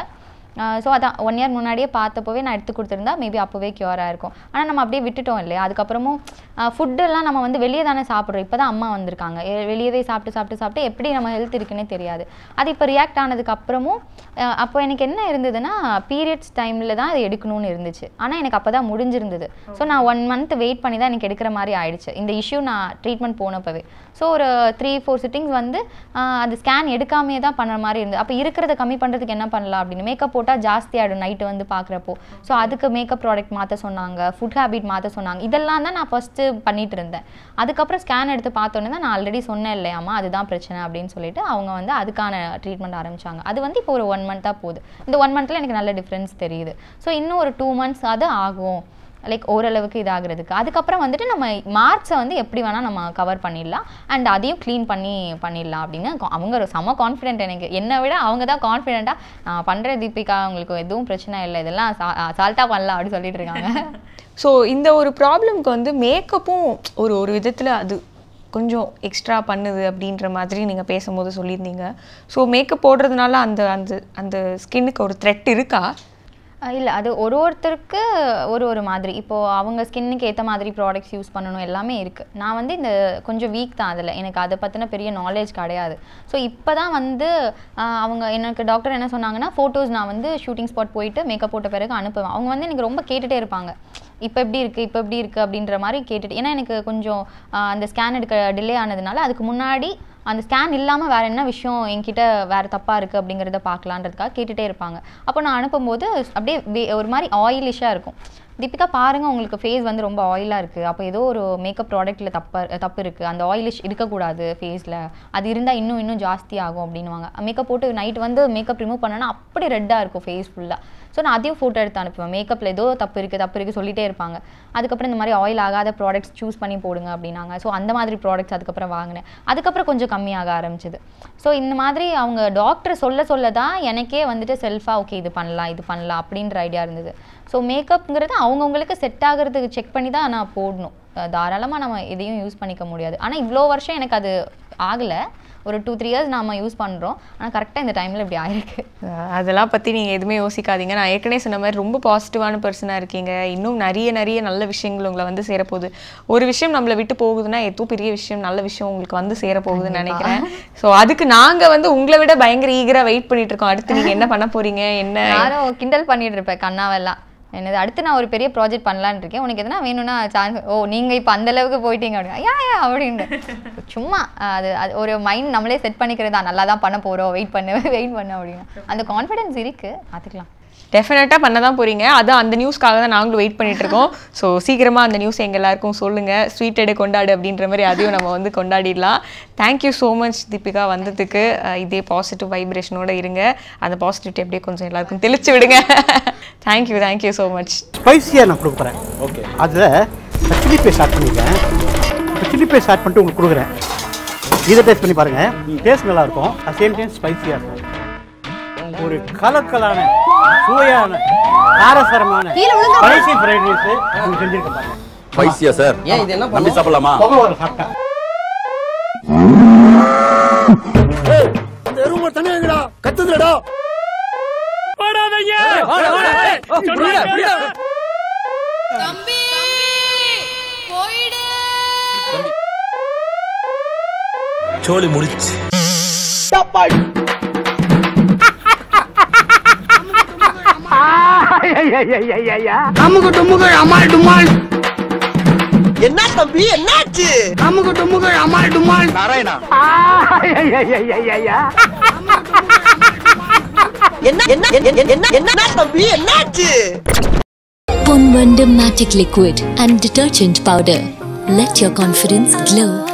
ஸோ அதான் ஒன் இயர் முன்னாடியே பார்த்தப்போவே நான் எடுத்து கொடுத்துருந்தா மேபி அப்போவே க்யூர் ஆயிருக்கும் ஆனால் நம்ம அப்படியே விட்டுட்டோம் இல்லையா அதுக்கப்புறமும் ஃபுட்டெல்லாம் நம்ம வந்து வெளியே தானே சாப்பிட்றோம் இப்போ தான் அம்மா வந்திருக்காங்க எ- வெளியவே சாப்பிட்டு சாப்பிட்டு சாப்பிட்டு எப்படி நம்ம ஹெல்த் இருக்குன்னே தெரியாது அது இப்போ ரியாக்ட் ஆனதுக்கு அப்புறமும் அஹ், அப்போ எனக்கு என்ன இருந்ததுன்னா பீரியட்ஸ் டைமில் தான் அது எடுக்கணும்னு இருந்துச்சு ஆனால் எனக்கு அப்போ தான் முடிஞ்சிருந்தது ஸோ நான் ஒன் மந்த் வெயிட் பண்ணி தான் எனக்கு எடுக்கிற மாதிரி ஆயிடுச்சு இந்த இஷ்யூ நான் ட்ரீட்மெண்ட் போனப்பவே ஸோ ஒரு த்ரீ ஃபோர் சிட்டிங்ஸ் வந்து ஆஹ், அது ஸ்கேன் எடுக்காமே தான் பண்ணுற மாதிரி இருந்தது அப்போ இருக்கிறத கம்மி பண்ணுறதுக்கு என்ன பண்ணலாம் அப்படின்னு மேக்கப் போட்டால் ஜாஸ்தி ஆகிடும் நைட்டு வந்து பார்க்குறப்போ ஸோ அதுக்கு மேக்கப் ப்ராடக்ட் மாற்ற சொன்னாங்க ஃபுட் ஹேபிட் மாற்ற சொன்னாங்க இதெல்லாம் தான் நான் ஃபஸ்ட்டு பண்ணிட்டு இருந்தேன் அதுக்கப்புறம் ஸ்கேன் எடுத்து பார்த்தோன்னே தான் நான் ஆல்ரெடி சொன்னேன் இல்லையாம்மா அதுதான் பிரச்சனை அப்படின்னு சொல்லிட்டு அவங்க வந்து அதுக்கான ட்ரீட்மெண்ட் ஆரம்பிச்சாங்க அது வந்து இப்போ ஒரு ஒன் மந்த்தாக போகுது இந்த ஒன் மந்த்தில் எனக்கு நல்ல டிஃப்ரென்ஸ் தெரியுது ஸோ இன்னும் ஒரு டூ மந்த்ஸ் அது ஆகும் லைக் ஓரளவுக்கு இதாகிறதுக்கு அதுக்கப்புறம் வந்துட்டு நம்ம மார்க்ஸை வந்து எப்படி வேணால் நம்ம கவர் பண்ணிடலாம் அண்ட் அதையும் க்ளீன் பண்ணி பண்ணிடலாம் அப்படின்னு கொ- அவங்க ஒரு செம கான்ஃபிடென்ட் எனக்கு என்னை விட அவங்க தான் கான்ஃபிடென்ட்டாக நான் பண்ணுற தீபிகா உங்களுக்கு எதுவும் பிரச்சனை இல்லை இதெல்லாம் சால்ட்டாக பண்ணலாம் அப்படின்னு சொல்லிட்டு இருக்காங்க ஸோ இந்த ஒரு ப்ராப்ளம்க்கு வந்து மேக்கப்பும் ஒரு ஒரு விதத்தில் அது கொஞ்சம் எக்ஸ்ட்ரா பண்ணுது அப்படின்ற மாதிரி நீங்கள் பேசும்போது சொல்லியிருந்தீங்க ஸோ மேக்கப் போடுறதுனால அந்த அந்த அந்த ஸ்கின்னுக்கு ஒரு த்ரெட் இருக்கா இல்லை அது ஒரு ஒருத்தருக்கு ஒரு ஒரு மாதிரி இப்போது அவங்க ஸ்கின்னுக்கு ஏற்ற மாதிரி ப்ராடக்ட்ஸ் யூஸ் பண்ணணும் எல்லாமே இருக்குது நான் வந்து இந்த கொஞ்சம் வீக் தான் அதில் எனக்கு அதை பற்றின பெரிய நாலேஜ் கிடையாது ஸோ இப்போ தான் வந்து ஆஹ், அவங்க எனக்கு டாக்டர் என்ன சொன்னாங்கன்னா ஃபோட்டோஸ் நான் வந்து ஷூட்டிங் ஸ்பாட் போயிட்டு மேக்கப் போட்ட பிறகு அனுப்புவேன் அவங்க வந்து எனக்கு ரொம்ப கேட்டுகிட்டே இருப்பாங்க இப்போ எப்படி இருக்குது இப்போ எப்படி இருக்குது அப்படின்ற மாதிரி கேட்டுட்டு ஏன்னா எனக்கு கொஞ்சம் ஆஹ், அந்த ஸ்கேன் எடுக்க டிலே ஆனதுனால அதுக்கு முன்னாடி அந்த ஸ்கேன் இல்லாமல் வேறு என்ன விஷயம் என்கிட்ட வேறு தப்பாக இருக்குது அப்படிங்கிறத பார்க்கலான்றதுக்காக கேட்டுகிட்டே இருப்பாங்க அப்போ நான் அனுப்பும்போது அப்படியே வே- ஒரு மாதிரி ஆயிலிஷாக இருக்கும் தீபிகா பாருங்க உங்களுக்கு ஃபேஸ் வந்து ரொம்ப ஆயிலாக இருக்குது அப்போ ஏதோ ஒரு மேக்கப் ப்ராடக்ட்டில் தப்பு தப்பு இருக்குது அந்த ஆயிலிஷ் இருக்கக்கூடாது ஃபேஸில் அது இருந்தால் இன்னும் இன்னும் ஜாஸ்தி ஆகும் அப்படின்னுவாங்க மேக்கப் போட்டு நைட் வந்து மேக்கப் ரிமூவ் பண்ணனா அப்படி ரெட்டாக இருக்கும் ஃபேஸ் ஃபுல்லாக ஸோ நான் அதையும் ஃபோட்டோ எடுத்து அனுப்புவேன் மேக்கப்பில் ஏதோ தப்பு இருக்குது தப்பு இருக்குது சொல்லிட்டே இருப்பாங்க அதுக்கப்புறம் இந்த மாதிரி ஆயில் ஆகாத ப்ராடக்ட்ஸ் சூஸ் பண்ணி போடுங்க அப்படின்னாங்க ஸோ அந்த மாதிரி ப்ராடக்ட்ஸ் அதுக்கப்புறம் வாங்கினேன் அதுக்கப்புறம் கொஞ்சம் கம்மியாக ஆரம்பிச்சது ஸோ இந்த மாதிரி அவங்க டாக்டர் சொல்ல சொல்ல தான் எனக்கே வந்துட்டு செல்ஃபாக ஓகே இது பண்ணலாம் இது பண்ணலாம் அப்படின்ற ஐடியா இருந்தது ஸோ மேக்கப்ங்கிறது அவங்கவுங்களுக்கு செட் ஆகிறதுக்கு செக் பண்ணி தான் நான் போடணும் தாராளமாக நம்ம எதையும் யூஸ் பண்ணிக்க முடியாது ஆனால் இவ்வளோ வருஷம் எனக்கு அது ஆகலை ஒரு டூ த்ரீ இயர்ஸ் நாம யூஸ் பண்ணுறோம் ஆனால் கரெக்டாக இந்த டைமில் இப்படி ஆயிருக்கு அஹ் அதெல்லாம் பற்றி நீங்கள் எதுவுமே யோசிக்காதீங்க நான் ஏற்கனவே சொன்ன மாதிரி ரொம்ப பாசிட்டிவான பர்சனாக இருக்கீங்க இன்னும் நிறைய நிறைய நல்ல விஷயங்கள் உங்களை வந்து சேரப்போகுது ஒரு விஷயம் நம்மளை விட்டு போகுதுன்னா ஏதோ பெரிய விஷயம் நல்ல விஷயம் உங்களுக்கு வந்து சேரப்போகுதுன்னு நினைக்கிறேன் ஸோ அதுக்கு நாங்கள் வந்து உங்களை விட பயங்கர ஈகராக வெயிட் பண்ணிட்டு இருக்கோம் அடுத்து நீங்கள் என்ன பண்ண போறீங்க என்ன நானும் கிண்டல் பண்ணிட்டு இருப்பேன் கண்ணாவெல்லாம் என்னது அடுத்து நான் ஒரு பெரிய ப்ராஜெக்ட் பண்ணலான்னு இருக்கேன் உனக்கு எதனா வேணும்னா சான்ஸ் ஓ நீங்க இப்போ அந்த அளவுக்கு போயிட்டீங்க அப்படின்னா யா யா அப்படின்னு சும்மா அது அது ஒரு மைண்ட் நம்மளே செட் பண்ணிக்கிறதா நல்லா தான் பண்ண போறோம் வெயிட் பண்ணு வெயிட் பண்ணு அப்படின்னு அந்த கான்ஃபிடன்ஸ் இருக்கு பார்த்துக்கலாம் டெஃபினட்டாக பண்ண தான் போறீங்க அது அந்த நியூஸ்க்காக தான் நாங்களும் வெயிட் பண்ணிட்டு இருக்கோம் ஸோ சீக்கிரமா அந்த நியூஸ் எங்க எல்லாருக்கும் சொல்லுங்க ஸ்வீட் எடு கொண்டாடு அப்படின்ற மாதிரி அதையும் நம்ம வந்து கொண்டாடிடலாம் தேங்க்யூ ஸோ மச் தீபிகா வந்ததுக்கு அஹ் இதே பாசிட்டிவ் வைப்ரேஷனோட இருங்க அந்த பாசிட்டிவிட்டி அப்படியே கொஞ்சம் எல்லாருக்கும் தெளிச்சு விடுங்க தேங்க்யூ தேங்க்யூ ஸோ மச் ஸ்பைசியாக நான் கொடுக்க போகிறேன் ஓகே அதில் சில்லி பேஸ்ட் ஆட் பண்ணிட்டேன் இப்போ சில்லி பேஸ்ட் ஆட் பண்ணிட்டு உங்களுக்கு கொடுக்குறேன் இதை டேஸ்ட் பண்ணி பாருங்கள் டேஸ்ட் நல்லா இருக்கும் அட் சேம் டைம் ஸ்பைசியாக இருக்கும் ஒரு கலக்கலான சுவையான காரசாரமான ஸ்பைசி ஃப்ரைட் ரைஸ் நீங்கள் செஞ்சுருக்க பாருங்க ஸ்பைசியா சார் ஏன் இது என்ன நம்பி சாப்பிடலாமா புகை வர சாப்பிட்டா அந்த எருமை தண்ணி வைங்கடா கத்துதுடா தம்பி போயிடு சோலி முடிச்சு அமுகு டுமுகு அமால் டுமால் என்ன தம்பி என்னாச்சு அமுகு டுமுகு அமால் டுமால் நாராயணா என்ன என்ன என்ன என்ன என்ன தம்பி என்னாச்சு Ponvanda Magic Liquid and Detergent Powder. Let your confidence glow.